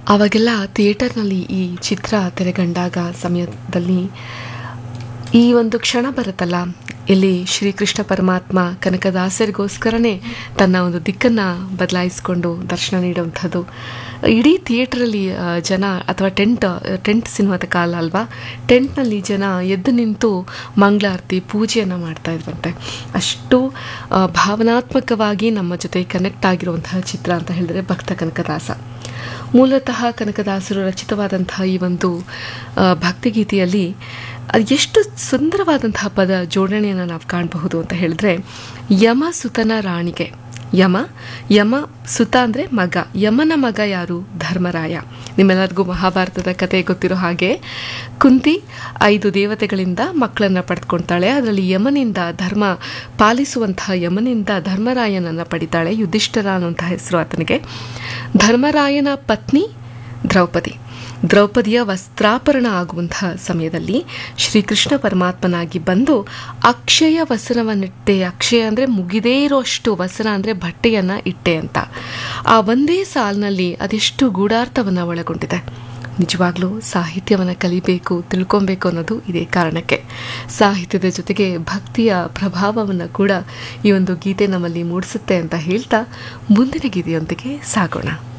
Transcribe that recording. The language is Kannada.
ಆವಾಗೆಲ್ಲ ಥಿಯೇಟರ್ನಲ್ಲಿ ಈ ಚಿತ್ರ ತೆರೆಗಂಡಾಗ ಸಮಯದಲ್ಲಿ ಈ ಒಂದು ಕ್ಷಣ ಬರುತ್ತಲ್ಲ ಇಲ್ಲಿ ಶ್ರೀಕೃಷ್ಣ ಪರಮಾತ್ಮ ಕನಕದಾಸರಿಗೋಸ್ಕರನೇ ತನ್ನ ಒಂದು ದಿಕ್ಕನ್ನು ಬದಲಾಯಿಸಿಕೊಂಡು ದರ್ಶನ ನೀಡುವಂಥದ್ದು ಇಡೀ ಥಿಯೇಟ್ರಲ್ಲಿ ಆ, ಜನ ಅಥವಾ ಟೆಂಟ್ ಟೆಂಟ್ ಸಿನಿಮಾದ ಕಾಲ ಅಲ್ವಾ ಟೆಂಟ್ನಲ್ಲಿ ಜನ ಎದ್ದು ನಿಂತು ಮಂಗಳಾರತಿ ಪೂಜೆಯನ್ನು ಮಾಡ್ತಾ ಇದ್ರಂತೆ ಅಷ್ಟು ಆ, ಭಾವನಾತ್ಮಕವಾಗಿ ನಮ್ಮ ಜೊತೆ ಕನೆಕ್ಟ್ ಆಗಿರುವಂತಹ ಚಿತ್ರ ಅಂತ ಹೇಳಿದ್ರೆ ಭಕ್ತ ಕನಕದಾಸ ಮೂಲತಃ ಕನಕದಾಸರು ರಚಿತವಾದಂತಹ ಈ ಒಂದು ಆ, ಭಕ್ತಿಗೀತೆಯಲ್ಲಿ ಅದು ಎಷ್ಟು ಸುಂದರವಾದಂತಹ ಪದ ಜೋಡಣೆಯನ್ನು ನಾವು ಕಾಣಬಹುದು ಅಂತ ಹೇಳಿದ್ರೆ ಯಮ ಸುತನ ರಾಣಿಗೆ ಯಮ ಯಮ ಸುತ ಅಂದರೆ ಮಗ ಯಮನ ಮಗ ಯಾರು ಧರ್ಮರಾಯ ನಿಮ್ಮೆಲ್ಲರಿಗೂ ಮಹಾಭಾರತದ ಕತೆ ಗೊತ್ತಿರೋ ಹಾಗೆ ಕುಂತಿ ಐದು ದೇವತೆಗಳಿಂದ ಮಕ್ಕಳನ್ನು ಪಡೆದುಕೊಳ್ತಾಳೆ ಅದರಲ್ಲಿ ಯಮನಿಂದ ಧರ್ಮ ಪಾಲಿಸುವಂತಹ ಯಮನಿಂದ ಧರ್ಮರಾಯನನ್ನು ಪಡಿತಾಳೆ ಯುಧಿಷ್ಠರ ಅನ್ನುವಂಥ ಹೆಸರು ಆತನಿಗೆ ಧರ್ಮರಾಯನ ಪತ್ನಿ ದ್ರೌಪದಿ ದ್ರೌಪದಿಯ ವಸ್ತ್ರಾಪರಣ ಆಗುವಂತಹ ಸಮಯದಲ್ಲಿ ಶ್ರೀಕೃಷ್ಣ ಪರಮಾತ್ಮನಾಗಿ ಬಂದು ಅಕ್ಷಯ ವಸನವನ್ನಿಟ್ಟೆ ಅಕ್ಷಯ ಅಂದರೆ ಮುಗಿದೇ ಇರೋಷ್ಟು ವಸನ ಅಂದರೆ ಬಟ್ಟೆಯನ್ನು ಇಟ್ಟೆ ಅಂತ ಆ ಒಂದೇ ಸಾಲಿನಲ್ಲಿ ಅದೆಷ್ಟು ಗೂಢಾರ್ಥವನ್ನು ಒಳಗೊಂಡಿದೆ ನಿಜವಾಗ್ಲೂ ಸಾಹಿತ್ಯವನ್ನು ಕಲಿಬೇಕು ತಿಳ್ಕೊಬೇಕು ಅನ್ನೋದು ಇದೇ ಕಾರಣಕ್ಕೆ ಸಾಹಿತ್ಯದ ಜೊತೆಗೆ ಭಕ್ತಿಯ ಪ್ರಭಾವವನ್ನು ಕೂಡ ಈ ಒಂದು ಗೀತೆ ನಮ್ಮಲ್ಲಿ ಮೂಡಿಸುತ್ತೆ ಅಂತ ಹೇಳ್ತಾ ಮುಂದಿನ ಗೀತೆಯೊಂದಿಗೆ ಸಾಗೋಣ